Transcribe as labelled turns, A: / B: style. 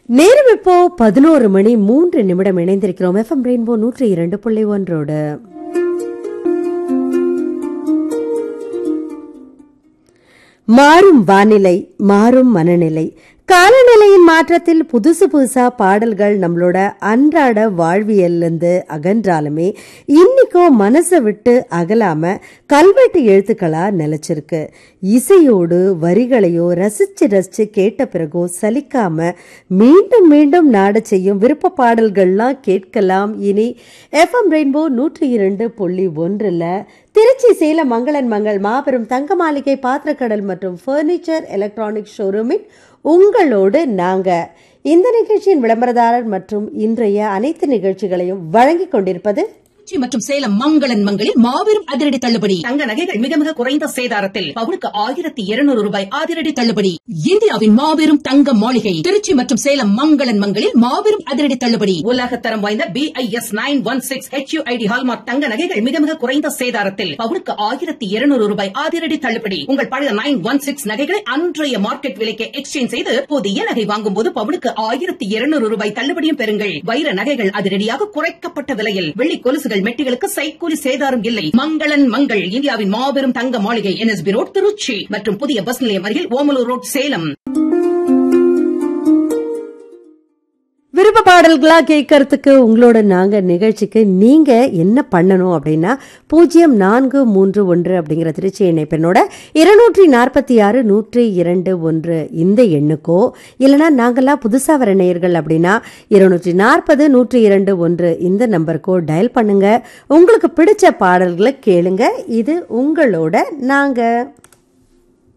A: நேரம் இப்போ பதினோரு மணி மூன்று நிமிடம் இணைந்திருக்கிறோம் எஃப்எம் ரெயின்போ நூற்றி இரண்டு புள்ளி ஒன்றோடு மாறும் வானிலை மாறும் மனநிலை காலநிலையின் மாற்றத்தில் புதுசு புதுசா பாடல்கள் நம்மளோட அன்றாட வாழ்வியல்லேருந்து அகன்றாலுமே இன்னைக்கும் மனசை விட்டு அகலாம கல்வெட்டு எழுத்துக்களா நிலைச்சிருக்கு இசையோடு வரிகளையோ ரசிச்சு ரசிச்சு கேட்ட பிறகோ சலிக்காம மீண்டும் மீண்டும் நாட செய்யும் விருப்ப பாடல்கள்லாம் கேட்கலாம் இனி எஃப்எம் ரெயின்போ நூற்றி இரண்டு புள்ளி ஒன்றுல திருச்சி சேலம் மங்களன் மங்கள் மாபெரும் தங்க மாளிகை பாத்திரக்கடல் மற்றும் ஃபர்னிச்சர் எலக்ட்ரானிக் ஷோரூமின் உங்களோடு நாங்க இந்த நிகழ்ச்சியின் விளம்பரதாரர் மற்றும் இன்றைய அனைத்து நிகழ்ச்சிகளையும் வழங்கிக் கொண்டிருப்பது
B: திருச்சி மற்றும் சேலம் மங்களன் மங்களில் மாபெரும் அதிரடி தள்ளுபடி தங்க நகைகள் மிக மிக குறைந்த சேதாரத்தில் பவுனுக்கு ஆயிரத்தி இருநூறு ரூபாய் அதிரடி தள்ளுபடி இந்தியாவின் மாபெரும் தங்க மாளிகை திருச்சி மற்றும் சேலம் மங்களன் மங்களில் மாபெரும் அதிரடி தள்ளுபடி உலகத்தரம் வாய்ந்த B I S nine one six HUID hallmark தங்க நகைகள் மிக மிக குறைந்த சேதாரத்தில் பவுனுக்கு ஆயிரத்தி இருநூறு ரூபாய் அதிரடி தள்ளுபடி உங்கள் பழைய நைன் ஒன் சிக்ஸ் நகைகளை அன்றைய மார்க்கெட் விலைக்கு எக்ஸ்சேஞ்ச் செய்து புதிய நகை வாங்கும் போது பவுனுக்கு ஆயிரத்தி இருநூறு ரூபாய் தள்ளுபடியும் பெறுங்கள் வைர நகைகள் அதிரடியாக குறைக்கப்பட்ட விலையில் வெள்ளி கொலுசுகள் மெட்டிகளுக்கு சைக்கூலி சேதாரம் இல்லை மங்களன் மங்கள் இந்தியாவின் மாபெரும் தங்க மாளிகை என்எஸ்பி ரோட் திருச்சி மற்றும் புதிய பஸ் நிலையம் அருகில் ஓமலூர் ரோட் சேலம்
A: விருப்ப பாடல்களா கேட்கறதுக்கு உங்களோட நாங்க நிகழ்ச்சிக்கு நீங்க என்ன பண்ணணும் அப்படின்னா பூஜ்ஜியம் நான்கு மூன்று ஒன்று அப்படிங்கிற திருச்சி இணைப்பெண்ணோட இருநூற்றி நாற்பத்தி ஆறு நூற்றி இரண்டு ஒன்று இந்த எண்ணுக்கோ இல்லைனா நாங்களாம் புதுசா வர நேயர்கள் அப்படின்னா இருநூற்றி நாற்பது நூற்றி இரண்டு ஒன்று இந்த நம்பருக்கோ டயல் பண்ணுங்க உங்களுக்கு பிடிச்ச பாடல்களை கேளுங்க இது உங்களோட நாங்க